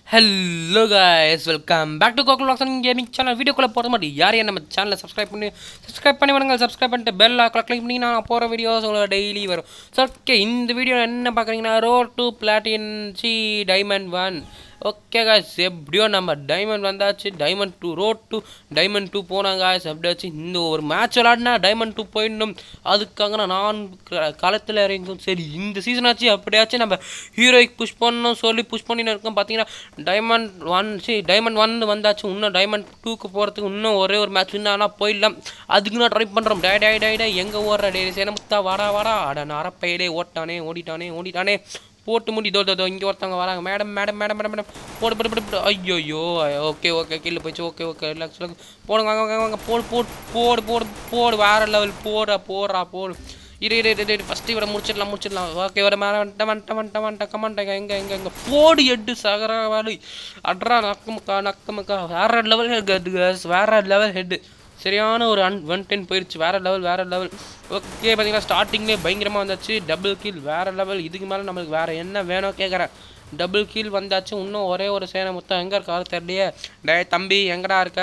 Hello guys welcome back to Gokul வாக்ஸன் gaming channel வீடியோக்குள்ளே போகிற மாதிரி யார் யார் நம்ம சேனலை சப்ஸ்கிரைப் பண்ணி சப்ஸ்கிரைப் பண்ணி பண்ணுங்க சப்ஸ்கிரைப் பண்ணிட்டு பெல் ஆக்கில் கிளிக் பண்ணி நான் போகிற வீடியோஸ் உங்களுக்கு டெய்லி வரும் ஸோ ஓகே இந்த வீடியோ என்ன பார்க்குறீங்கன்னா ரோட் டு பிளாட்டின் சி டைமண்ட் ஒன் ஓகே காய்ஸ் எப்படியோ நம்ம டைமண்ட் வந்தாச்சு diamond two road to diamond two போனாங்க காய்ஸ் எப்படியாச்சு இந்த ஒரு மேட்ச் விளாடினா டைமண்ட் டூ போயிடணும் அதுக்காக நான் க- களத்தில் இறங்கும் சரி இந்த சீசன் ஆச்சு அப்படியாச்சும் நம்ம ஹீரோய்க்கு புஷ் பண்ணணும் சொல்லி புஷ் பண்ணின்னு இருக்கோம் பார்த்தீங்கன்னா டைமண்ட் ஒன் சி டைமண்ட் ஒன் வந்தாச்சு இன்னும் டைமண்ட் டூக்கு போகிறதுக்கு இன்னும் ஒரே ஒரு மேட்ச் இன்னும் ஆனால் போயிடலாம் அதுக்கு நான் ட்ரை பண்ணுறோம் டே டே டே டே எங்கே ஓடுற டே சேனமுத்தா வாடா வாடா அட நரப்பையிலே ஓட்டானே ஓடிட்டானே ஓடிட்டானே போட்டு முடி தோ தோ தோ இங்கே ஒருத்தவங்க வராங்க madam madam madam madam madam போடு போடு போடு போடு ஐயோ ஓகே ஓகே கீழே போயிடுச்சு ஓகே ஓகே ரிலாக்ஸ் ரிலாக்ஸ் போடுங்க வாங்க வாங்க வாங்க போடு போடு போடு போடு போடு வேற லெவல் போடா போடுறா போடு இரு இரு இரு இரு ஃபஸ்ட்டு இவரை முடிச்சிடலாம் முடிச்சிடலாம் ஓகே வர மேலே வந்துட்டேன் வந்துட்டேன் வந்துட்டேன் வந்துட்டேன் கமாண்டேங்க எங்கே எங்கே எங்கே போடு எட்டு சகர வாடு அட்ரா நக்கமுக்கா நக்கமுக்கா வேற லெவல் ஹெட் வேற லெவல் ஹெட்டு சரியான ஒரு அன் ஒன் டென் போயிடுச்சு வேற லெவல் வேற லெவல் ஓகே பார்த்தீங்கன்னா ஸ்டார்டிங்லேயே பயங்கரமாக வந்தாச்சு டபுள் கீல் வேற லெவல் இதுக்கு மேலே நம்மளுக்கு வேற என்ன வேணும் கேட்குறேன் டபுள் கீல் வந்தாச்சு இன்னும் ஒரே ஒரு சேனை மொத்தம் எங்கே இருக்காரு தெரியலையே டே தம்பி எங்கடா இருக்க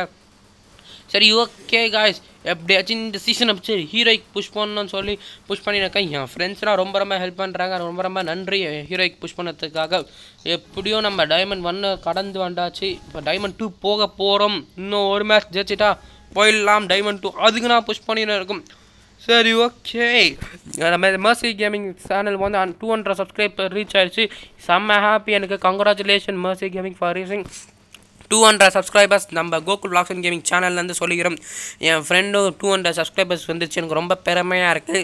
சரி ஓகே காய்ஸ் எப்படியாச்சும் இந்த சீசனை வச்சு ஹீரோய்க்கு புஷ் பண்ணணும்னு சொல்லி புஷ் பண்ணியிருக்கேன் என் ஃப்ரெண்ட்ஸ்லாம் ரொம்ப ரொம்ப ஹெல்ப் பண்ணுறாங்க ரொம்ப ரொம்ப நன்றி ஹீரோய்க்கு புஷ் பண்ணதுக்காக எப்படியும் நம்ம டைமண்ட் ஒன்று கடந்து வந்தாச்சு இப்போ டைமண்ட் டூ போக போகிறோம் இன்னும் ஒரு மேட்ச் ஜெயிச்சிட்டா போயிடலாம் டைமண்ட் டூ அதுக்கு நான் புஷ் பண்ணின்னு இருக்கும் சரி ஓகே நம்ம மர்சி கேமிங் சேனல் வந்து டூ ஹண்ட்ரட் சப்ஸ்கிரைபர் ரீச் ஆயிடுச்சு செம்ம ஹாப்பி எனக்கு congratulation Mercy gaming for reaching two hundred subscribers நம்ம கோகுல் vlogs அண்ட் கேமிங் சேனல்லேருந்து சொல்லிக்கிறோம் என் ஃப்ரெண்டும் டூ ஹண்ட்ரட் சப்ஸ்கிரைபர்ஸ் வந்துச்சு எனக்கு ரொம்ப பெருமையாக இருக்குது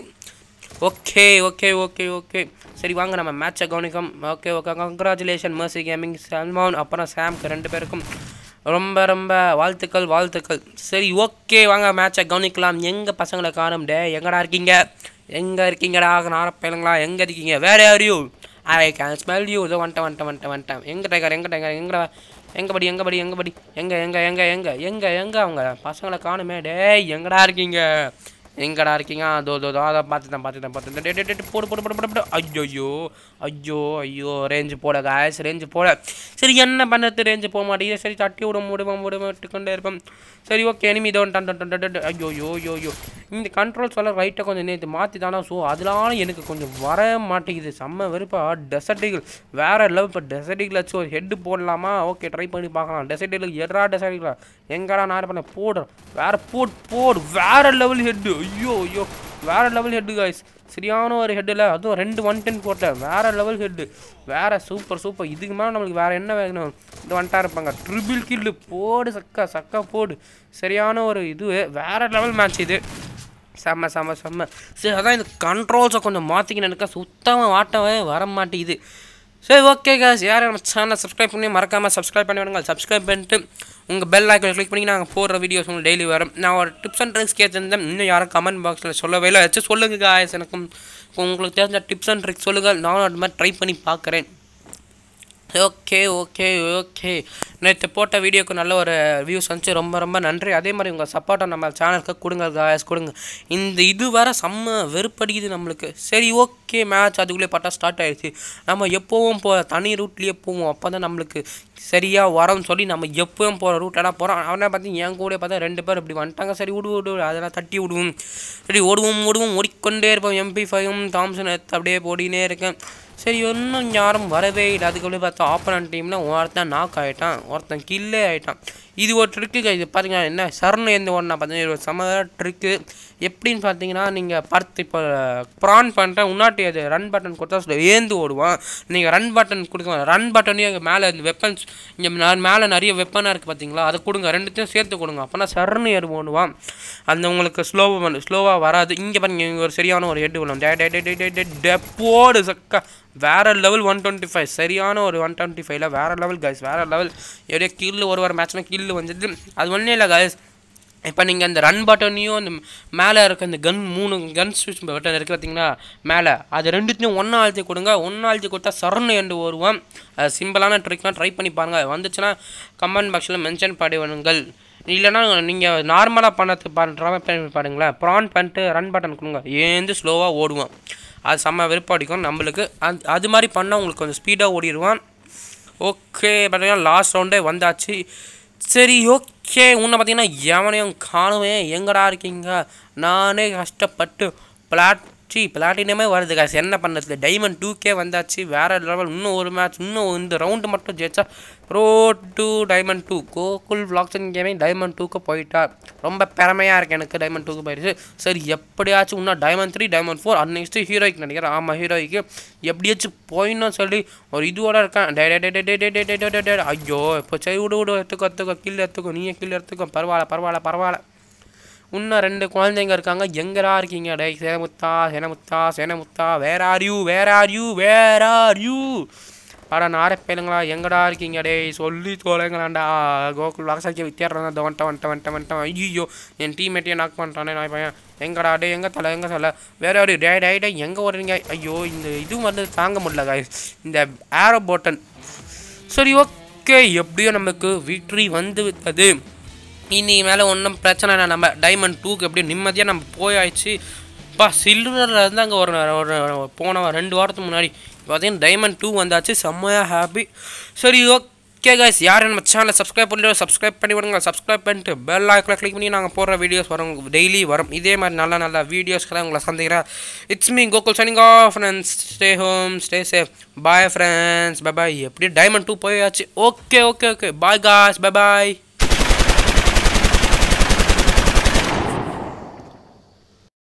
ஓகே ஓகே ஓகே ஓகே சரி வாங்க நம்ம மேட்சை கவனிக்கும் okay okay congratulation Mercy gaming Salman அப்புறம் சாம்க்கு ரெண்டு பேருக்கும் ரொம்ப ரொம்ப வாழ்த்துக்கள் வாழ்த்துக்கள் சரி ஓகே வாங்க மேட்சை கவனிக்கலாம் எங்கள் பசங்களை காணும் டே எங்கடா இருக்கீங்க எங்கே இருக்கீங்கடா நாரப்பயலுங்களா எங்கே இருக்கீங்க வேற யாரையோ ஐ கேன் ஸ்மெல் யூ இதோ வந்துட்டேன் வந்துட்டேன் வந்துட்டேன் வந்துட்டேன் எங்கே டைகர் எங்கே டைகர் எங்கடா எங்கே படி எங்கே படி எங்கே படி எங்கே எங்கே எங்கே எங்கே எங்கே எங்கே அவங்க பசங்களை காணுமே டேய் எங்கடா இருக்கீங்க எங்கடா இருக்கீங்க அதோ தோ அதை பார்த்துட்டேன் பார்த்துட்டேன் பார்த்துட்டேன் டே, டே, டே, டே, போடு போடு போடு போடு போடு ஐயோ ஐயோ ஐயோ ரேஞ்சு போட காய்ஸ் ரேஞ்சு போட சரி என்ன பண்ணுறது ரேஞ்சு போக மாட்டேங்குது சரி தட்டி விட முடியுமா முடியுமா விட்டுக்கொண்டே இருப்பேன் சரி ஓகே எனிமி இதோன் டன் டன் டன் டன் டன். ஐயோ யோ யோ யோ இந்த கண்ட்ரோல் சொல்ல ரைட்டை கொஞ்சம் நேற்று மாற்றி தானா ஸோ அதனால எனக்கு கொஞ்சம் வர மாட்டேங்குது செம்ம வெறுப்பா டெசர்டிகள் வேற லெவல் இப்போ டெசர்டிகள் வச்சு ஒரு ஹெட்டு போடலாமா ஓகே ட்ரை பண்ணி பார்க்கலாம் டெசர்டிகள் எறா டெசர்டிகளா எங்கடா நான் பண்ண போடுறேன் வேற போட் போடு வேற லெவல் ஹெட்டு ஐயோ ஐயோ வேற லெவல் ஹெட்டு காய்ஸ் சரியான ஒரு ஹெட்டில் அதுவும் ரெண்டு ஒன் டென் போட்டேன் வேற லெவல் ஹெட்டு வேற சூப்பர் சூப்பர் இதுக்கு மேலே நம்மளுக்கு வேற என்ன வேணும் இது வந்துட்டா இருப்பாங்க ட்ரிபிள் கில்லு போடு சக்கா சக்கா போடு சரியான ஒரு இது வேற லெவல் மேட்ச் இது செம்ம செம்ம செம்ம சரி அதான் இந்த கண்ட்ரோல்ஸை கொஞ்சம் மாற்றிக்கணும் எனக்கு சுத்தமாக வாட்டவே வர மாட்டேங்குது சரி ஓகே காஸ் யாரும் நம்ம சேனலை சப்ஸ்கிரைப் பண்ணி மறக்காமல் சப்ஸ்கிரைப் பண்ணி விடுங்க சப்ஸ்கிரைப் பண்ணிட்டு உங்கள் பெல் ஐக்கனை கிளிக் பண்ணி நாங்கள் போடுற வீடியோஸ் உங்களுக்கு டெய்லி வரும் நான் ஒரு டிப்ஸ் அண்ட் ட்ரிக்ஸ் கேட்டிருந்தேன் இன்னும் யாரும் கமெண்ட் பாக்ஸில் சொல்லவே இல்லை வச்சு சொல்லுங்கள் காய்ஸ் எனக்கும் உங்களுக்கு தெரிஞ்ச டிப்ஸ் அண்ட் ட்ரிக்ஸ் சொல்லுங்கள் நானும் அது மாதிரி ட்ரை பண்ணி பார்க்குறேன் ஓகே ஓகே ஓகே நேற்று போட்ட வீடியோக்கு நல்ல ஒரு வியூஸ் வந்துச்சு ரொம்ப ரொம்ப நன்றி அதே மாதிரி உங்கள் சப்போர்ட்டை நம்ம சேனலுக்கு கொடுங்க காயஸ் கொடுங்க இந்த இது வேற செம்ம வெறுப்படிக்குது நம்மளுக்கு சரி ஓகே மேட்ச் அதுக்குள்ளே பார்த்தா ஸ்டார்ட் ஆயிடுச்சு நம்ம எப்போவும் போ தனி ரூட்லேயே போவோம் அப்போ தான் நம்மளுக்கு சரியாக வரோம்னு சொல்லி நம்ம எப்பவும் போகிற ரூட்டெல்லாம் போகிறோம் அவனை பார்த்து என் கூட பார்த்தா ரெண்டு பேர் இப்படி வந்துட்டாங்க சரி விடு விடு விடு, அதெல்லாம் தட்டி விடுவோம் சரி ஓடுவோம் ஓடுவோம் ஓடிக்கொண்டே இருப்போம் எம்பி ஃபைவும் தாம்சன் எடுத்து அப்படியே ஓடினே இருக்கேன் சரி இன்னும் யாரும் வரவே இல்லை அதுக்குள்ளே பார்த்தா ஆப்பனன் டீமில் ஒருத்தன் நாக் ஆகிட்டான் ஒருத்தன் கில்லே ஆகிட்டான் இது ஒரு ட்ரிக்கு இது பார்த்தீங்கன்னா என்ன சரண் எந்த ஒன்றா பார்த்தீங்கன்னா இது ஒரு சம ட்ரிக்கு எப்படின்னு பார்த்தீங்கன்னா நீங்கள் பார்த்து இப்போ ப்ரான் பண்ணுறேன் உன்னாட்டி அது ரன் பட்டன் கொடுத்தா சொல்ல ஏந்து ஓடுவான் நீங்கள் ரன் பட்டன் கொடுக்க ரன் பட்டனையும் இங்கே மேலே இந்த வெப்பன்ஸ் இங்கே மேலே நிறைய வெப்பனாக இருக்குது பார்த்தீங்களா அதை கொடுங்க ரெண்டுத்தையும் சேர்த்து கொடுங்க அப்போனா சரண் ஏறு ஓடுவான் அந்த உங்களுக்கு ஸ்லோவாக ஸ்லோவாக வராது இங்கே பாருங்க இங்கே ஒரு சரியான ஒரு ஹெட் விழும் டே டே டே டே டே டே டே போடு சக்கா வேற லெவல் ஒன் டுவெண்ட்டி ஃபைவ் சரியான ஒரு ஒன் டுவெண்ட்டி ஃபைவ்ல வேற லெவல் கைஸ் வேற லெவல் எப்படியோ கீழ் ஒரு ஒரு மேட்ச்னா கீழ் வந்தது அது ஒன்றும் இல்லை கைஸ் இப்போ நீங்கள் அந்த ரன் பட்டனையும் அந்த மேலே இருக்க அந்த கன் மூணு கன் ஸ்விட்ச் பட்டன் இருக்குது பார்த்தீங்களா மேலே அது ரெண்டுத்தையும் ஒன்றா அழுத்தி கொடுங்க ஒன்றா அழுத்தி கொடுத்தா சரணு என்று வருவோம் அது சிம்பிளான ட்ரிக்லாம் ட்ரை பண்ணி பாருங்கள் வந்துச்சுன்னா கமெண்ட் பாக்ஸில் மென்ஷன் பண்ணுங்கள் இல்லைன்னா நீங்கள் நார்மலாக பண்ணது பண்ணுற பண்ணி பாருங்களேன் ப்ரான் பண்ணிட்டு ரன் பட்டன் கொடுங்க ஏந்து ஸ்லோவாக ஓடுவோம் அது செம்ம வெறுப்படிக்கும் நம்மளுக்கு அது அது மாதிரி பண்ணால் உங்களுக்கு கொஞ்சம் ஸ்பீடாக ஓடிடுவான் ஓகே பார்த்தீங்கன்னா லாஸ்ட் ரவுண்டே வந்தாச்சு சரி ஓகே உன்னை பார்த்தீங்கன்னா எவனையும் காணுவேன் எங்கடா இருக்கீங்க நானே கஷ்டப்பட்டு பிளாட் சி பிளாட்டினமே வருது காசு என்ன பண்ணுறது டைமண்ட் டூக்கே வந்தாச்சு வேறு லெவல் இன்னும் ஒரு மேட்ச் இன்னும் இந்த ரவுண்டு மட்டும் ஜெயிச்சா bro two diamond two Gokul vlogs and gaming diamond டூக்கு போயிட்டா ரொம்ப பெருமையாக இருக்கு எனக்கு டைமண்ட் டூக்கு போயிடுச்சு சரி எப்படியாச்சும் இன்னும் டைமண்ட் த்ரீ டைமண்ட் ஃபோர் அது நெக்ஸ்ட்டு ஹீரோய்க்கு நினைக்கிறேன் ஆமாம் ஹீரோய்க்கு எப்படியாச்சும் போயிடணும் சொல்லி ஒரு இதுவோட இருக்கேன் டே டே டே டே டே டே டே டே டே டே டே ஐயோ இப்போ சரி விடு விடு எடுத்துக்கோ எடுத்துக்கோ கில் எடுத்துக்கோ நீயே கில் எடுத்துக்கோ பரவாயில்ல பரவாயில்ல பரவாயில்ல இன்னும் ரெண்டு குழந்தைங்க இருக்காங்க எங்கடா இருக்கீங்க டேய் சேனமுத்தா சேனமுத்தா சேனமுத்தா where are you where are you where are you அடா நாரே பேருங்களா எங்கடா இருக்கீங்க டேய் சொல்லி தொலைங்களாண்டா கோகுல் வாசலுக்கு வித்தியாடுறா இந்த வந்துட்ட வந்துட்ட வந்துட்ட வந்துட்ட ஐயோ என் டீம்மேட்டையே நாக் பண்ணிட்டானே நான் பையன் எங்கடா டே எங்கே தலை எங்கே சொல்ல வேற யாரு டே டே டே எங்கே ஓடுறீங்க ஐயோ இந்த இதுவும் வந்து தாங்க முடியல guys இந்த ஏரோ போட்டன் சரி ஓகே எப்படியோ நமக்கு விக்ட்ரி வந்து விட்டது இனி மேலே ஒன்றும் பிரச்சனை இல்லை நம்ம டைமண்ட் டூக்கு எப்படியும் நிம்மதியாக நம்ம போயாச்சு பா சில்வரில் இருந்து அங்கே ஒரு ஒரு போன ரெண்டு வாரத்துக்கு முன்னாடி பார்த்தீங்கன்னா டைமண்ட் டூ வந்தாச்சு செம்மையாக ஹாப்பி சரி ஓகே guys யாரும் நம்ம சேனலை சப்ஸ்கிரைப் பண்ணிட்டு சப்ஸ்கிரைப் பண்ணி விடுங்க சப்ஸ்கிரைப் பண்ணிட்டு பெல் ஐக்கனை கிளிக் பண்ணி நாங்கள் போடுற வீடியோஸ் வரும் டெய்லி வரும் இதே மாதிரி நல்ல நல்ல வீடியோஸ்க்கெல்லாம் உங்களை சந்திக்கிறேன் it's me Gokul signing off friends stay home stay safe bye friends bye bye எப்படி டைமண்ட் டூ போயாச்சு okay okay okay bye guys bye பாய்